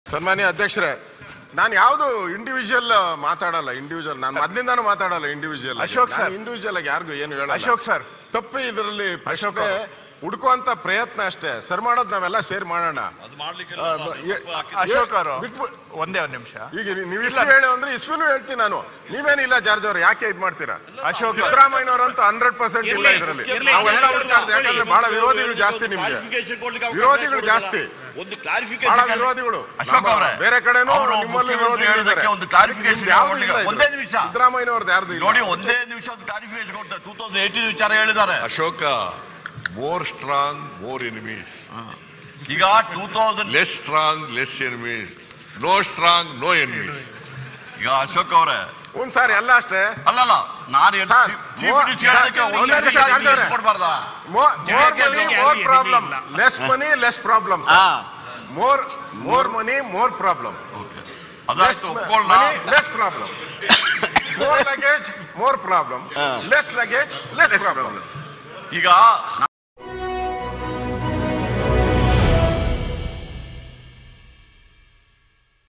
ಸನ್ಮಾನ್ಯ ಅಧ್ಯಕ್ಷರೇ ನಾನು ಯಾವುದು ಇಂಡಿವಿಜುವಲ್ ಮಾತಾಡಲ್ಲ ಇಂಡಿವಿಜುವಲ್ ನಾನು ಮೊದ್ಲಿಂದಾನು ಮಾತಾಡಲ್ಲ ಇಂಡಿವಿಜುವಲ್ ಅಶೋಕ್ sir. ಇಂಡಿವಿಜುವಲ್ ಆಗಿ ಯಾರಿಗೂ ಏನು ಹೇಳಲ್ಲ ಅಶೋಕ್ ಸರ್ ತಪ್ಪು ಇದರಲ್ಲಿ ಪ್ರಶ್ನೆ ಹುಡುಕುವಂತ ಪ್ರಯತ್ನ ಅಷ್ಟೇ ಸರ್ ಮಾಡೋದು ನಾವೆಲ್ಲ ಸೇರ್ ಮಾಡೋಣ ಅದು ಮಾಡ್ಲಿಕ್ಕೆ ಆ, ಬ- ಎ- ಅಶೋಕ್ ಅವರು ಬಿಟ್ಬಿಡ್- ಒಂದೇ ಒಂದು ನಿಮಿಷ ಈಗ ನೀ- ನೀವು ಇಸ್ವಿ ಹೇಳಿ ಅಂದ್ರೆ ಇಸ್ವಿನೂ ಹೇಳ್ತೀನಿ ನಾನು ನೀವೇನಿಲ್ಲ ಜಾರ್ಜ್ ಅವ್ರು ಯಾಕೆ ಇದ್ ಮಾಡ್ತೀರಾ ಅಶೋಕ್ ಸಿದ್ದರಾಮಯ್ಯನವರಂತೂ ಹಂಡ್ರೆಡ್ ಪರ್ಸೆಂಟ್ ಇಲ್ಲ ಇದರಲ್ಲಿ ನಾವೆಲ್ಲ ಹುಡುಕಾಡ್ದು ಯಾಕಂದ್ರೆ ಬಹಳ ವಿರೋಧಿಗಳು ಜಾಸ್ತಿ ನಿಮ್ಗೆ Clarification ಕೊಡ್ಲಿಕ್ಕೆ ಅವಕಾಶ ವಿರೋಧಿಗಳು ಕೊಡಲ್ಲ. ಜಾಸ್ತಿ ಒಂದು ಬಹಳ ಕ್ಲಾರಿಫಿಕೇಶನ್ ವಿರೋಧಿಗಳು ಅಶೋಕ್ ನಮ್ಮ ಅವ್ರೆ, ಬೇರೆ ಕಡೆನೂ ಅವ್ರು ನಿಮ್ಮಲ್ಲಿ ಮುಖ್ಯಮಂತ್ರಿ ವಿರೋಧಿಗಳು ಇದ್ದಾರೆ ಹೇಳೋದಕ್ಕೆ ಒಂದು clarification ನಿಮ್ದು ಯಾವ್ದು ಇಲ್ಲ ಕೊಡ್ಲಿಕ್ಕೆ ಒಂದೇ ಇದ್ರಲ್ಲಿ. ನಿಮಿಷ. ಸಿದ್ದರಾಮಯ್ಯನವ್ರದ್ದು ಯಾರ್ದು ಇಲ್ಲ ನೋಡಿ ಒಂದೇ ನಿಮಿಷ ಒಂದು ಕ್ಲಾರಿಫಿಕೇಶನ್ ಕೊಡ್ತಾರೆ ಟೂ ತೌಸಂಡ್ ಏಯ್ಟೀನ್ ವಿಚಾರ ಹೇಳಿದ್ದಾರೆ Ashoka more strong more enemies ಈಗ two thousand less strong less enemies no strong no enemies ಈಗ ಅಶೋಕ್ ಅವರೇ ಹ್ಞೂ ಸರ್ ಎಲ್ಲ ಅಷ್ಟೇ ಅಲ್ಲಲ್ಲ ನಾನು ಸರ್, ಮೋ- ಸರ್, ಒಂದೇ ನಿಮಿಷ ಕಾಂತವ್ರೆ. ಕೊಡ್ಬಾರ್ದಾ ಮೋರ್ ಯಾಕೆ ಮನಿ ಅದು? More problem less money less problem more more money more problem ಅದಾಯ್ತು ಒಪ್ಕೊಳ್ಳ money less problem more luggage more problem less luggage less problem ಈಗ